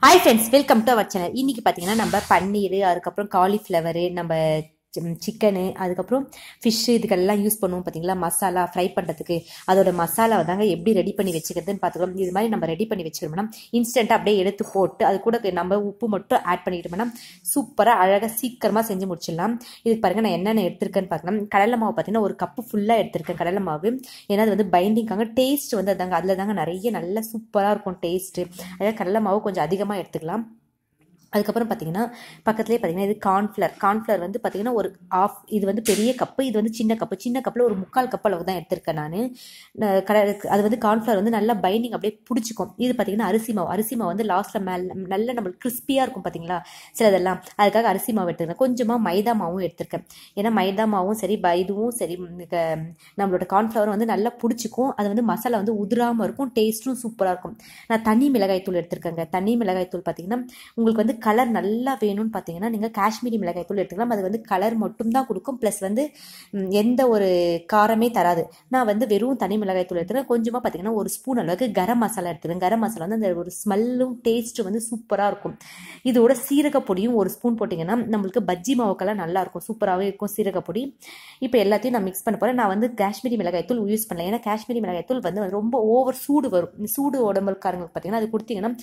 hi friends welcome to our channel இன்னைக்கு பார்த்தீங்கன்னா நம்ம பன்னீர் அதுக்கப்புறம் காலிஃப்ளவரு நம்ம சிக்கனு அதுக்கப்புறம் ஃபிஷ்ஷு இதுக்கெல்லாம் யூஸ் பண்ணுவோம் பார்த்தீங்களா மசாலா ஃப்ரை பண்ணுறதுக்கு அதோட மசாலாவை தாங்க எப்படி ரெடி பண்ணி வச்சுக்கிறதுன்னு பார்த்துக்கலாம் இது மாதிரி நம்ம ரெடி பண்ணி வச்சுக்கிறோம்னா இன்ஸ்டண்ட்டாக அப்படியே எடுத்து போட்டு அது கூட நம்ம உப்பு மட்டும் ஆட் பண்ணிக்கிட்டோம்னா சூப்பராக அழகாக சீக்கிரமாக செஞ்சு முடிச்சிடலாம் இதுக்கு பாருங்கள் நான் என்னென்ன எடுத்திருக்கேன்னு பார்க்கலாம் கடலை மாவு பார்த்தீங்கன்னா ஒரு கப்பு ஃபுல்லாக எடுத்திருக்கேன் கடலை மாவு ஏன்னா அது வந்து பைண்டிங்காக டேஸ்ட் வந்து அதாங்க அதில் தாங்க நிறைய நல்ல சூப்பராக இருக்கும் டேஸ்ட்டு அதாவது கடலை மாவு கொஞ்சம் அதிகமாக எடுத்துக்கலாம் அதுக்கப்புறம் பார்த்தீங்கன்னா பக்கத்துலேயே பார்த்தீங்கன்னா இது கார்ன்ஃப்ளவர் கார்ன்ஃப்ளவர் வந்து பார்த்தீங்கன்னா ஒரு ஆஃப் இது வந்து பெரிய கப்பு இது வந்து சின்ன கப்பு சின்ன கப்பில் ஒரு முக்கால் கப் அளவு தான் எடுத்திருக்கேன் நான் கடை அது வந்து கார்ன்ஃப்ளவர் வந்து நல்லா பைண்டிங் அப்படியே பிடிச்சிக்கும் இது பார்த்தீங்கன்னா அரிசி மாவு அரிசி மாவு வந்து லாஸ்ட்டில் மேலே நல்ல நம்மளுக்கு கிறிஸ்பியாக இருக்கும் பார்த்தீங்களா சிலதெல்லாம் அதுக்காக அரிசி மாவு எடுத்துருக்கேன் கொஞ்சமாக மைதா மாவும் எடுத்திருக்கேன் ஏன்னா மைதா மாவும் சரி இதுவும் சரி நம்மளோட கார்ன்ஃப்ளவர் வந்து நல்லா பிடிச்சிக்கும் அது வந்து மசாலா வந்து உதிராமல் இருக்கும் டேஸ்ட்டும் சூப்பராக இருக்கும் நான் தனி மிளகாய் தூள் எடுத்திருக்கேங்க தனி மிளகாய் தூள் பார்த்தீங்கன்னா உங்களுக்கு வந்து கலர் நல்லா வேணும்னு பார்த்தீங்கன்னா நீங்கள் காஷ்மீரி மிளகாய் தூள் எடுத்துக்கலாம் அது வந்து கலர் மட்டும் தான் கொடுக்கும் ப்ளஸ் வந்து எந்த ஒரு காரமே தராது நான் வந்து வெறும் தனி மிளகாய் தூள் எடுத்துக்கிறேன் கொஞ்சமாக பார்த்தீங்கன்னா ஒரு ஸ்பூன் அளவுக்கு கரம் மசாலா எடுத்துக்கிறேன் கரம் மசாலா வந்து அந்த ஒரு ஸ்மெல்லும் டேஸ்ட்டும் வந்து சூப்பராக இருக்கும் இதோட சீரக பொடியும் ஒரு ஸ்பூன் போட்டிங்கன்னா நம்மளுக்கு பஜ்ஜி மாவுக்கெல்லாம் நல்லா இருக்கும் சூப்பராகவே இருக்கும் சீரக பொடி இப்போ எல்லாத்தையும் நான் மிக்ஸ் பண்ண போகிறேன் நான் வந்து காஷ்மீரி மிளகாய் தூள் யூஸ் பண்ணல ஏன்னா காஷ்மீரி மிளகாய் தூள் வந்து ரொம்ப ஓவர் சூடு வரும் சூடு உடம்புக்காரங்களுக்கு பார்த்தீங்கன்னா அது கொடுத்தீங்கன்னா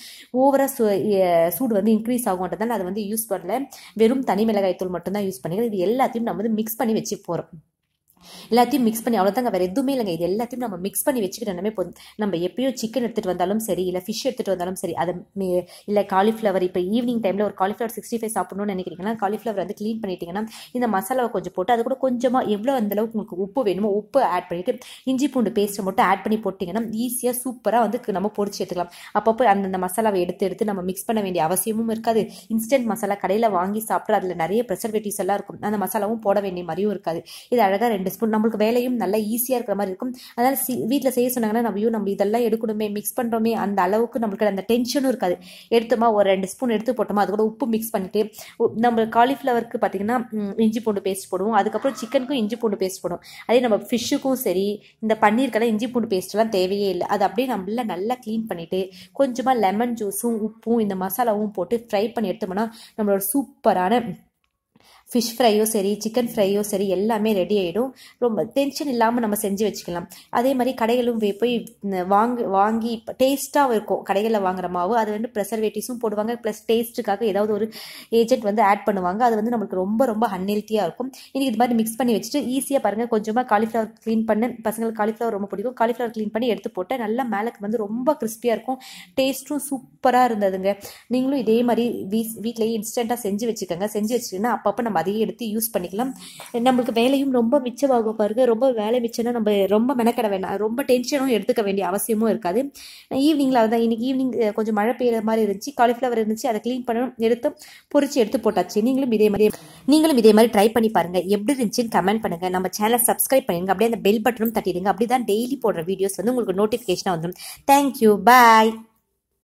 ஓவராக சூடு வந்து இன்க்ரீஸ் ஆகும்ன்றதால அதை வந்து யூஸ் பண்ணல வெறும் தனி மிளகாய் தூள் மட்டும் தான் யூஸ் பண்ணிக்கிறேன் இது எல்லாத்தையும் நம்ம வந்து மிக்ஸ் பண்ணி வச்சு போகிறோம் எல்லாத்தையும் மிக்ஸ் பண்ணி அவ்வளோதாங்க வேறு எதுவுமே இல்லைங்க இது எல்லாத்தையும் நம்ம மிக்ஸ் பண்ணி வச்சுக்கிட்டோமே போதும் நம்ம எப்பயும் சிக்கன் எடுத்துகிட்டு வந்தாலும் சரி இல்லை ஃபிஷ் எடுத்துகிட்டு வந்தாலும் சரி அதை இல்லை காலிஃப்ளவர் இப்போ ஈவினிங் டைமில் ஒரு காலிஃப்ளவர் சிக்ஸ்டி ஃபைவ் சாப்பிடணும்னு நினைக்கிறீங்கன்னா காலிஃப்ளவர் வந்து க்ளீன் பண்ணிட்டீங்கன்னா இந்த மசாலாவை கொஞ்சம் போட்டு அது கூட கொஞ்சமாக எவ்வளோ அந்தளவுக்கு உங்களுக்கு உப்பு வேணுமோ உப்பு ஆட் பண்ணிவிட்டு இஞ்சி பூண்டு பேஸ்ட்டை மட்டும் ஆட் பண்ணி போட்டிங்கன்னா ஈஸியாக சூப்பராக வந்து நம்ம பொடிச்சு எடுத்துக்கலாம் அப்பப்போ அந்தந்த மசாலாவை எடுத்து எடுத்து நம்ம மிக்ஸ் பண்ண வேண்டிய அவசியமும் இருக்காது இன்ஸ்டன்ட் மசாலா கடையில் வாங்கி சாப்பிட்ற அதில் நிறைய ப்ரெசர்வேட்டிவ்ஸ் எல்லாம் இருக்கும் அந்த மசாலாவும் போட வேண்டிய மாதிரியும் இருக்காது இது அழகாக ரெண்டு ஸ்பூன் நம்மளுக்கு வேலையும் நல்லா ஈஸியாக இருக்கிற மாதிரி இருக்கும் அதனால் சி வீட்டில் செய்ய சொன்னாங்கன்னா நம்ம ஐயோ நம்ம இதெல்லாம் எடுக்கணுமே மிக்ஸ் பண்ணுறோமே அந்த அளவுக்கு நம்மளுக்கு அந்த டென்ஷனும் இருக்காது எடுத்தோமா ஒரு ரெண்டு ஸ்பூன் எடுத்து போட்டோமா அது கூட உப்பு மிக்ஸ் பண்ணிட்டு நம்ம காலிஃப்ளவருக்கு பார்த்தீங்கன்னா இஞ்சி பூண்டு பேஸ்ட் போடுவோம் அதுக்கப்புறம் சிக்கனுக்கும் இஞ்சி பூண்டு பேஸ்ட் போடுவோம் அதே நம்ம ஃபிஷ்ஷுக்கும் சரி இந்த பன்னீருக்கெல்லாம் இஞ்சி பூண்டு பேஸ்ட்லாம் தேவையே இல்லை அது அப்படியே நம்மள நல்லா க்ளீன் பண்ணிவிட்டு கொஞ்சமாக லெமன் ஜூஸும் உப்பும் இந்த மசாலாவும் போட்டு ஃப்ரை பண்ணி எடுத்தோம்னா நம்மளோட சூப்பரான ஃபிஷ் ஃப்ரையோ சரி சிக்கன் ஃப்ரையோ சரி எல்லாமே ரெடி ஆகிடும் ரொம்ப டென்ஷன் இல்லாமல் நம்ம செஞ்சு வச்சுக்கலாம் அதே மாதிரி கடைகளும் போய் வாங்கி வாங்கி டேஸ்ட்டாக இருக்கும் கடைகளில் வாங்குற மாவு அது வந்து ப்ரெசர்வேட்டிவ்ஸும் போடுவாங்க ப்ளஸ் டேஸ்ட்டுக்காக ஏதாவது ஒரு ஏஜென்ட் வந்து ஆட் பண்ணுவாங்க அது வந்து நம்மளுக்கு ரொம்ப ரொம்ப அன்ஹெல்த்தியாக இருக்கும் இன்றைக்கி இது மாதிரி மிக்ஸ் பண்ணி வச்சுட்டு ஈஸியாக பாருங்கள் கொஞ்சமாக காலிஃப்ளவர் க்ளீன் பண்ண பசங்களுக்கு காலிஃப்ளவர் ரொம்ப பிடிக்கும் காலிஃப்ளவர் க்ளீன் பண்ணி எடுத்து போட்டு நல்லா மேலக்கு வந்து ரொம்ப கிறிஸ்பியாக இருக்கும் டேஸ்ட்டும் சூப்பராக இருந்ததுங்க நீங்களும் இதே மாதிரி வீ வீட்லேயே இன்ஸ்டண்ட்டாக செஞ்சு வச்சுக்கோங்க செஞ்சு வச்சுக்கிங்கன்னா அப்பப்போ நம்ம அதையே எடுத்து யூஸ் பண்ணிக்கலாம் நம்மளுக்கு வேலையும் ரொம்ப மிச்சமாகும் பாருங்க ரொம்ப வேலை மிச்சம்னா நம்ம ரொம்ப மெனக்கிட வேண்டாம் ரொம்ப டென்ஷனும் எடுத்துக்க வேண்டிய அவசியமும் இருக்காது ஈவினிங்கில் அதான் இன்னைக்கு ஈவினிங் கொஞ்சம் மழை பெய்யுற மாதிரி இருந்துச்சு காலிஃப்ளவர் இருந்துச்சு அதை க்ளீன் பண்ணணும் எடுத்து பொறிச்சு எடுத்து போட்டாச்சு நீங்களும் இதே மாதிரி நீங்களும் இதே மாதிரி ட்ரை பண்ணி பாருங்க எப்படி இருந்துச்சுன்னு கமெண்ட் பண்ணுங்க நம்ம சேனல் சப்ஸ்கிரைப் பண்ணிடுங்க அப்படியே அந்த பெல் பட்டனும் தட்டிடுங்க அப்படி தான் டெய்லி போடுற வீடியோஸ் வந்து உங்களுக்கு நோட்டிஃபிகேஷனாக வந்துடும் தேங்க்யூ பாய்